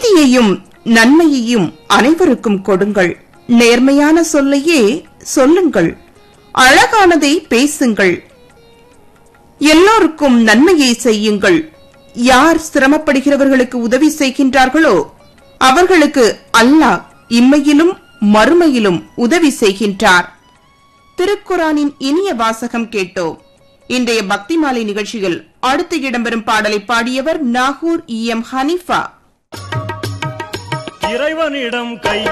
நீதியையும் நன்மையையும் அனைவருக்கும் கொடுங்கள் நேர்மையான சொல்லையே சொல்லுங்கள் அழகானதை பேசுங்கள் எல்லோருக்கும் நன்மையை செய்யுங்கள் யார் சிரமப்படுகிறவர்களுக்கு உதவி செய்கின்றார்களோ அவர்களுக்கு அல்லாஹ் இம்மையிலும் மறுமையிலும் உதவி செய்கின்றார் திருக்குரானின் இனிய வாசகம் கேட்டோம் இன்றைய பக்தி மாலை நிகழ்ச்சியில் அடுத்து இடம்பெறும் பாடலை பாடியவர் நாகூர் இ எம் ஹனிஃபா இறைவனிடம் கை